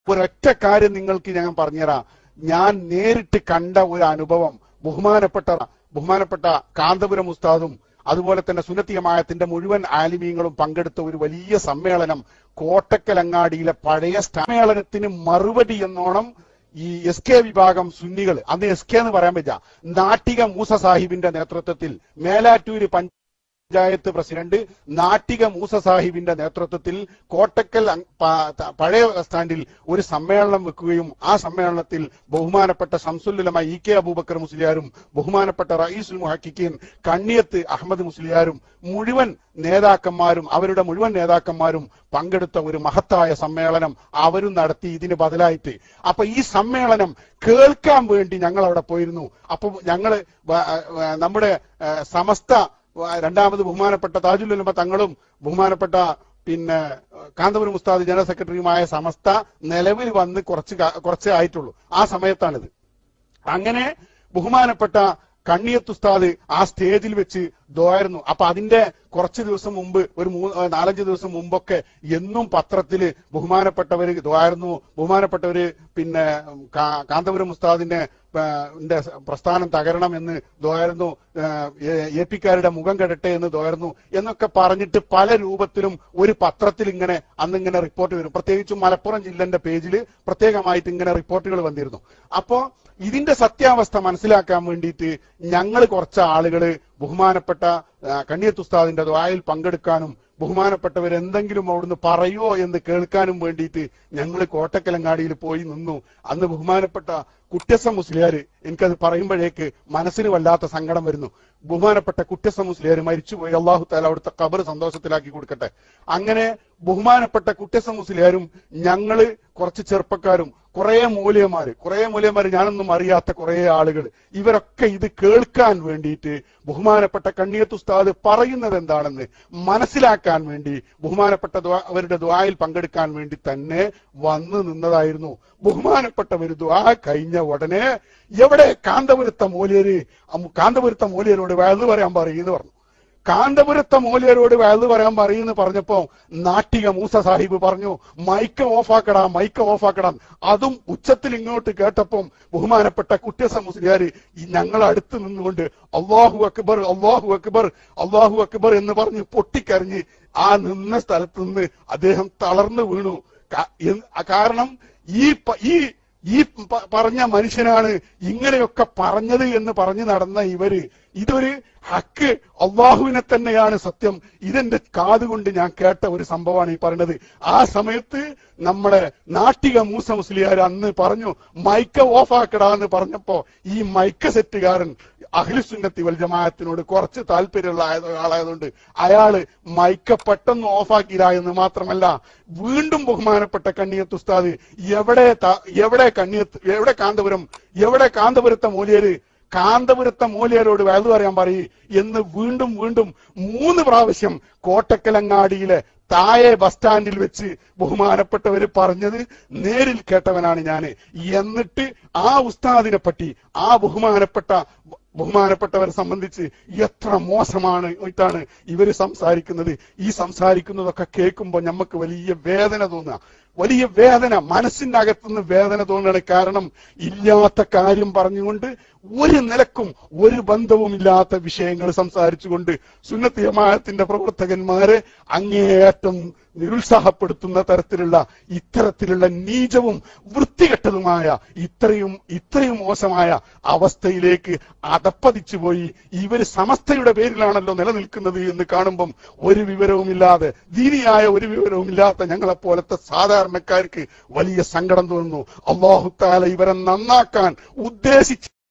ഒരൊറ്റ കാര്യം നിങ്ങൾക്ക് ഞാൻ പറഞ്ഞുതരാം ഞാൻ നേരിട്ട് കണ്ട ഒരു അനുഭവം ബഹുമാനപ്പെട്ട ബഹുമാനപ്പെട്ട കാന്തപുരം ഉസ്താദും അതുപോലെ തന്നെ സുന്നത്തിയമായത്തിന്റെ മുഴുവൻ ആലിമീങ്ങളും പങ്കെടുത്ത ഒരു വലിയ സമ്മേളനം കോട്ടക്കലങ്ങാടിയിലെ പഴയ സമ്മേളനത്തിന് മറുപടി എന്നോണം ഈ എസ് കെ വിഭാഗം സുന്നികൾ അന്ന് എസ് കെ എന്ന് പറയാൻ പറ്റാ നാട്ടിക മൂസ സാഹിബിന്റെ നേതൃത്വത്തിൽ മേലാറ്റൂര് പഞ്ചായത്ത് പ്രസിഡന്റ് നാട്ടിക മൂസ സാഹിബിന്റെ നേതൃത്വത്തിൽ കോട്ടക്കൽ അങ് പ- ത- പഴയ ബസ് സ്റ്റാൻഡിൽ ഒരു സമ്മേളനം വെക്കുകയും ആ സമ്മേളനത്തിൽ ബഹുമാനപ്പെട്ട ഷംസുല്ലുലമ ഇ കെ അബൂബക്കർ മുസ്ലിയാരും ബഹുമാനപ്പെട്ട റയീസുൽ മുഹക്കിക്കീൻ കണ്ണിയത്ത് അഹമ്മദ് മുസ്ലിയാരും മുഴുവൻ നേതാക്കന്മാരും അവരുടെ മുഴുവൻ നേതാക്കന്മാരും പങ്കെടുത്ത ഒരു മഹത്തായ സമ്മേളനം അവരും നടത്തി ഇതിന് ബദലായിട്ട് അപ്പൊ ഈ സമ്മേളനം കേൾക്കാൻ വേണ്ടി ഞങ്ങൾ അവിടെ പോയിരുന്നു അപ്പൊ ഞങ്ങള് വ- വ- നമ്മുടെ ഏഹ്, സമസ്ത വ- രണ്ടാമത് ബഹുമാനപ്പെട്ട താജുലുലമ തങ്ങളും ബഹുമാനപ്പെട്ട പിന്നെ ഏഹ്, കാന്തപുരം ഉസ്താദ് ജനറൽ സെക്രട്ടറിയുമായ സമസ്ത നിലവിൽ വന്ന് കുറച്ച് കാ- കുറച്ചേ ആയിട്ടുള്ളൂ ആ സമയത്താണിത് അങ്ങനെ ബഹുമാനപ്പെട്ട കണ്ണിയത്ത് ഉസ്താദ് ആ സ്റ്റേജിൽ വെച്ച് ദ്വായിരുന്നു അപ്പൊ അതിന്റെ കുറച്ച് ദിവസം മുമ്പ് ഒരു മൂന്ന് ഏഹ് നാലഞ്ച് ദിവസം മുമ്പൊക്കെ എന്നും പത്രത്തില് ബഹുമാനപ്പെട്ടവര് ദ്വായിരുന്നു ബഹുമാനപ്പെട്ടവര് പിന്നെ ഉം, കാ- കാന്തപുരം ഉസ്താദിന്റെ ഏഹ്, ന്റെ പ്രസ്ഥാനം തകരണം എന്ന് ദ്വായിരുന്നു എ പിക്കാരുടെ മുഖം കെടട്ടെ എന്ന് ദ്വായിരുന്നു എന്നൊക്കെ പറഞ്ഞിട്ട് പല രൂപത്തിലും ഒരു പത്രത്തിൽ ഇങ്ങനെ അന്നിങ്ങനെ റിപ്പോർട്ട് വരും പ്രത്യേകിച്ചും മലപ്പുറം ജില്ലന്റെ പേജിൽ പ്രത്യേകമായിട്ട് ഇങ്ങനെ റിപ്പോർട്ടുകൾ വന്നിരുന്നു അപ്പോ ഇതിന്റെ സത്യാവസ്ഥ മനസ്സിലാക്കാൻ വേണ്ടിയിട്ട് ഞങ്ങൾ കുറച്ച് ആളുകൾ ബഹുമാനപ്പെട്ട ആ, കണ്ണിയത്ത് ഉസ്താദിന്റെ ദ്വായിൽ പങ്കെടുക്കാനും ബഹുമാനപ്പെട്ടവർ എന്തെങ്കിലും അവിടുന്ന് പറയുമോ എന്ന് കേൾക്കാനും വേണ്ടിയിട്ട് ഞങ്ങൾ കോട്ടക്കലങ്ങാടിയിൽ പോയി നിന്നു അന്ന് ബഹുമാനപ്പെട്ട കുറ്റസ മുസ്ലിയാർ എനിക്കത് പറയുമ്പോഴേക്ക് മനസ്സിന് വല്ലാത്ത സങ്കടം വരുന്നു ബഹുമാനപ്പെട്ട കുറ്റസ മുസ്ലിയാർ മരിച്ചുപോയി അള്ളാഹു താല അവിടുത്തെ കബർ സന്തോഷത്തിലാക്കി കൊടുക്കട്ടെ അങ്ങനെ ബഹുമാനപ്പെട്ട കുറ്റസ മുസ്ലിയാരും ഞങ്ങള് കുറച്ച് ചെറുപ്പക്കാരും കുറെ മൂല്യന്മാര് കുറെ മൂല്യന്മാര് ഞാനൊന്നും അറിയാത്ത കുറെ ആളുകൾ ഇവരൊക്കെ ഇത് കേൾക്കാൻ വേണ്ടിയിട്ട് ബഹുമാനപ്പെട്ട കണ്ണിയത്ത് ഉസ്താദ് പറയുന്നത് എന്താണെന്ന് മനസ്സിലാക്കാൻ വേണ്ടി ബഹുമാനപ്പെട്ട ദ്വാ- അവരുടെ ദ്വായിൽ പങ്കെടുക്കാൻ വേണ്ടി തന്നെ വന്നു നിന്നതായിരുന്നു ബഹുമാനപ്പെട്ടവർ ദ്വാ കഴിഞ്ഞ ഉടനെ എവിടെ കാന്തപുരത്ത മൂല്യര് അം- കാന്തപുരത്ത മൂല്യരോട് വയത് പറയാൻ പറയുന്നു പറഞ്ഞു കാന്തപുരത്തെ മൂല്യരോട് വയത് പറയാൻ പറയുന്നു പറഞ്ഞപ്പോ നാട്ടിക മൂസ സാഹിബ് പറഞ്ഞു മൈക്ക് ഓഫാക്കടാ മൈക്ക് ഓഫാക്കടാ അതും ഉച്ചത്തിൽ ഇങ്ങോട്ട് കേട്ടപ്പം ബഹുമാനപ്പെട്ട കുട്ടിയസ മുസ്ലിയാര് ഈ ഞങ്ങൾ അടുത്ത് നിന്നുകൊണ്ട് അള്ളാഹു അക്ബർ അള്ളാഹു അക്ബർ അള്ളാഹു അക്ബർ എന്ന് പറഞ്ഞ് പൊട്ടിക്കരഞ്ഞ് ആ നിന്ന സ്ഥലത്ത് നിന്ന് അദ്ദേഹം തളർന്നു വീണു കാ- എന്ന് കാരണം ഈ പ- ഈ ഈ പ- പറഞ്ഞ മനുഷ്യനാണ് ഇങ്ങനെയൊക്കെ പറഞ്ഞത് എന്ന് പറഞ്ഞു നടന്ന ഇവര് ഇതൊരു ഹക്ക് അള്ളാഹുവിനെ തന്നെയാണ് സത്യം ഇതെന്റെ കാതുകൊണ്ട് ഞാൻ കേട്ട ഒരു സംഭവമാണ് ഈ പറയുന്നത് ആ സമയത്ത് നമ്മുടെ നാട്ടിക മൂസ മുസ്ലിയാർ അന്ന് പറഞ്ഞു മൈക്ക ഓഫാക്കടാ എന്ന് പറഞ്ഞപ്പോ ഈ മൈക്ക സെറ്റുകാരൻ അഖിലുസുന്നത്തി വൽ ജമാഅത്തിനോട് കുറച്ച് താല്പര്യമുള്ള ആയത് ആളായതുകൊണ്ട് അയാള് മൈക്ക പെട്ടെന്ന് ഓഫാക്കിയില്ല എന്ന് മാത്രമല്ല വീണ്ടും ബഹുമാനപ്പെട്ട കണ്ണിയത്ത് ഉസ്താദ് എവിടെ ത- എവിടെ കണ്ണിയത്ത് എവിടെ കാന്തപുരം എവിടെ കാന്തപുരത്തെ മൂല്യര് കാന്തപുരത്തെ മൂല്യരോട് വേദ പറയാൻ പറയ് എന്ന് വീണ്ടും വീണ്ടും മൂന്ന് പ്രാവശ്യം കോട്ടക്കലങ്ങാടിയിലെ താഴെ ബസ് സ്റ്റാൻഡിൽ വെച്ച് ബഹുമാനപ്പെട്ടവര് പറഞ്ഞത് നേരിൽ കേട്ടവനാണ് ഞാൻ എന്നിട്ട് ആ ഉസ്താദിനെ പറ്റി ആ ബഹുമാനപ്പെട്ട ബഹുമാനപ്പെട്ടവരെ സംബന്ധിച്ച് എത്ര മോശമാണ് ഇട്ടാണ് ഇവര് സംസാരിക്കുന്നത് ഈ സംസാരിക്കുന്നതൊക്കെ കേൾക്കുമ്പോൾ നമുക്ക് വലിയ വേദന തോന്നുക വലിയ വേദന മനസ്സിന്റെ അകത്തുനിന്ന് വേദന തോന്നുകയാണ് കാരണം ഇല്ലാത്ത കാര്യം പറഞ്ഞുകൊണ്ട് ഒരു നിലക്കും ഒരു ബന്ധവും ഇല്ലാത്ത വിഷയങ്ങൾ സംസാരിച്ചുകൊണ്ട് സുന്നത്ത് ജമാഅത്തിന്റെ പ്രവർത്തകന്മാരെ അങ്ങേയറ്റം നിരുത്സാഹപ്പെടുത്തുന്ന തരത്തിലുള്ള ഇത്തരത്തിലുള്ള നീചവും വൃത്തികെട്ടതുമായ ഇത്രയും ഇത്രയും മോശമായ അവസ്ഥയിലേക്ക് അതപ്പതിച്ചു പോയി ഇവര് സമസ്തയുടെ പേരിലാണല്ലോ നിലനിൽക്കുന്നത് എന്ന് കാണുമ്പം ഒരു വിവരവുമില്ലാതെ ദീനിയായ ഒരു വിവരവുമില്ലാത്ത ഞങ്ങളെ പോലത്തെ സാധാരണക്കാർക്ക് വലിയ സങ്കടം തോന്നുന്നു അള്ളാഹു താല ഇവരെ നന്നാക്കാൻ ഉദ്ദേശിച്ച്